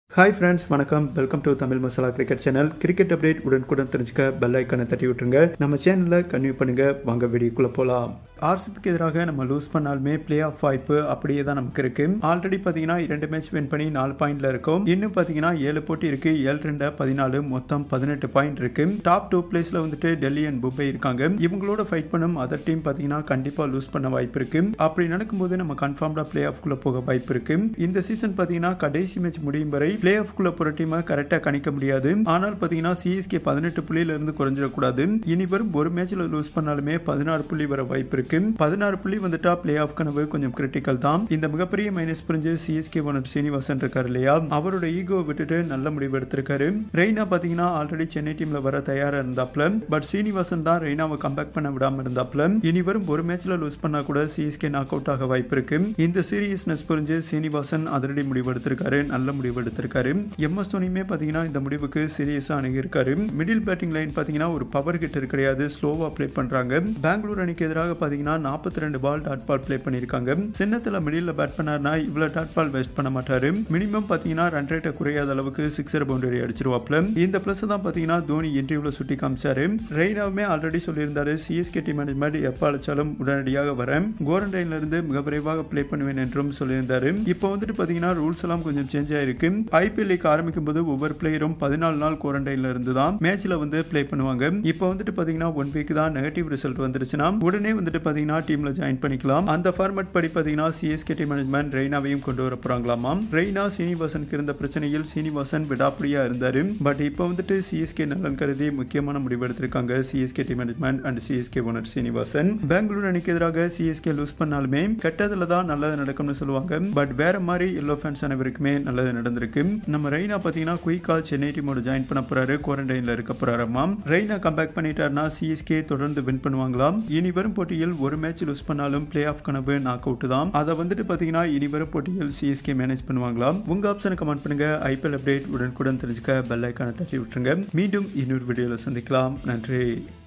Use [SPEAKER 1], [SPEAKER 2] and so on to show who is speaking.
[SPEAKER 1] hi friends வணக்கம் welcome to Tamil masala cricket channel cricket update உடனுக்குடன் தெரிஞ்சுக்க பெல் ஐக்கனை தட்டி விட்டுருங்க நம்ம சேனலில் கன்வியூ பண்ணுங்க வாங்க வீடியோக்குள்ள போகலாம் ஆர்சிபிக்கு எதிராக நம்ம லூஸ் பண்ணாலுமே பிளே ஆஃப் வாய்ப்பு அப்படியே தான் நமக்கு இருக்கு ஆல்ரெடி பார்த்தீங்கன்னா இரண்டு மேட்ச் வின் பண்ணி நாலு பாயிண்ட்ல இருக்கும் இன்னும் பார்த்தீங்கன்னா ஏழு போட்டி இருக்கு ஏழு ரெண்டு பதினாலு மொத்தம் பதினெட்டு பாயிண்ட் இருக்கு டாப் டூ பிளேஸ்ல வந்துட்டு டெல்லி அண்ட் மும்பை இருக்காங்க இவங்களோட ஃபைட் பண்ணும் அதர் டீம் பார்த்தீங்கன்னா கண்டிப்பா லூஸ் பண்ண வாய்ப்பு இருக்கு அப்படி நடக்கும்போது நம்ம கன்ஃபார்ம்டா பிளே ஆஃப்குள்ள போக வாய்ப்பு இருக்கு இந்த சீசன் பார்த்தீங்கன்னா கடைசி மேட்ச் முடியும் வரை பிளே ஆஃப்குள்ள போற டீமை கரெக்டாக கணிக்க முடியாது ஆனால் பார்த்தீங்கன்னா சிஎஸ்கே பதினெட்டு புள்ளியில இருந்து குறைஞ்சிடக்கூடாது இனி வரும் ஒரு மேட்ச்ல லூஸ் பண்ணாலுமே பதினாறு புள்ளி வர வாய்ப்பு இருக்கு பதினாறு புள்ளி வந்துட்டா பிளே ஆஃப் கனவு கொஞ்சம் கிரிட்டிக்கல் தான் இந்த மிகப்பெரிய மைனஸ் புரிஞ்சு சிஎஸ்கே ஓனர் சீனிவாசன் இருக்காரு இல்லையா அவரோட ஈகோ விட்டுட்டு நல்ல முடிவு எடுத்திருக்காரு ரெய்னா பாத்தீங்கன்னா ஆல்ரெடி சென்னை டீம்ல வர தயாரா இருந்தாப்ல பட் சீனிவாசன் தான் ரெய்னாவை கம்பேக் பண்ண விடாம இருந்தாப்ல இனி வரும் ஒரு மேட்ச்ல லூஸ் பண்ணா கூட சிஎஸ்கே நாக் அவுட் ஆக வாய்ப்பு இருக்கு இந்த சீரியஸ்னஸ் புரிஞ்சு சீனிவாசன் அதிரடி முடிவு எடுத்திருக்காரு நல்ல முடிவு எடுத்திருக்காரு எம் எஸ் தோனியுமே பாத்தீங்கன்னா இந்த முடிவுக்கு சீரியஸா அணுகியிருக்காரு மிடில் பேட்டிங் லைன் பாத்தீங்கன்னா ஒரு பவர் ஹிட்டர் கிடையாது ஸ்லோவா ப்ளே பண்றாங்க பெங்களூர் அணிக்கு எதிராக பாத்தீங்கன்னா நாற்பத்தி ரெண்டு பால் டாட் பால் ப்ளே பண்ணியிருக்காங்க சின்னத்துல மிடில் பேட் பண்ணார்னா இவ்வளவு டாட் பால் வேஸ்ட் பண்ண மாட்டாரு மினிமம் பாத்தீங்கன்னா ரன் ரேட்டை குறையாத அளவுக்கு சிக்ஸர் பவுண்டரி அடிச்சிருவாப்ல இந்த பிளஸ் தான் பாத்தீங்கன்னா தோனி இன்டர்வியூல சுட்டி காமிச்சாரு ரெய்னாவுமே ஆல்ரெடி சொல்லியிருந்தாரு சிஎஸ்கே டீம் மேனேஜ்மெண்ட் எப்ப அழைச்சாலும் உடனடியாக வரேன் குவாரண்டைன்ல இருந்து மிக விரைவாக ப்ளே பண்ணுவேன் என்றும் சொல்லியிருந்தாரு இப்போ வந்துட்டு பாத்தீங்கன்னா ரூல்ஸ் எல்லாம் கொஞ்சம் சேஞ்ச் ஆயிருக்கு ஐபிஎல் லீக் ஆரம்பிக்கும் போது ஒவ்வொரு பிளேயரும் பதினாலு நாள் குவாரண்டைன்ல இருந்து தான் மேட்ச்ல வந்து ப்ளே பண்ணுவாங்க இப்போ வந்துட்டு பாத்தீங்கன்னா ஒன் வீக் தான் நெகட்டிவ் ரிசல்ட் வந்துருச்சுன்னா உடனே வந்துட்டு பாத்தீங்கன்னா டீம்ல ஜாயின் பண்ணிக்கலாம் அந்த ஃபார்மேட் படி பாத்தீங்கன்னா சிஎஸ்கே டீம் மேனேஜ்மெண்ட் ரெய்னாவையும் கொண்டு வர போறாங்களாமா ரெய்னா சீனிவாசனுக்கு இருந்த பிரச்சனையில் சீனிவாசன் விடாப்படியா இருந்தாரு பட் இப்போ வந்துட்டு சிஎஸ்கே நலன் கருதி முக்கியமான முடிவு எடுத்திருக்காங்க CSK team management and CSK owner Srinivasan Bangalore அணிக்கு எதிராக சிஎஸ்கே லூஸ் பண்ணாலுமே கெட்டதுல தான் நல்லது நடக்கும்னு சொல்லுவாங்க பட் வேற மாதிரி எல்லோ ஃபேன்ஸ் அனைவருக்குமே நல்லது நடந்திருக்கு நம்ம ரெய்னா பாத்தீங்கன்னா குயிக்கா சென்னை டீமோட ஜாயின் பண்ண போறாரு குவாரண்டைன்ல இருக்க போறாராமா ரெய்னா கம்பேக் பண்ணிட்டாருன்னா சிஎஸ்கே தொடர்ந்து வின் பண்ணுவாங்களாம் இனி வரும் போட்டியில் ஒரு மேட்ச் லூஸ் பண்ணாலும் பிளே ஆஃப் கனவு நாக் அவுட் தான் அதை வந்துட்டு பாத்தீங்கன்னா இனி வரும் போட்டியில் சிஎஸ்கே மேனேஜ் பண்ணுவாங்களாம் உங்க ஆப்ஷனை கமெண்ட் பண்ணுங்க ஐபிஎல் அப்டேட் உடனுக்குடன் தெரிஞ்சுக்க பெல் ஐக்கான தட்டி விட்டுருங்க மீண்டும் இன்னொரு வீடியோல சந்திக்கலாம் நன்றி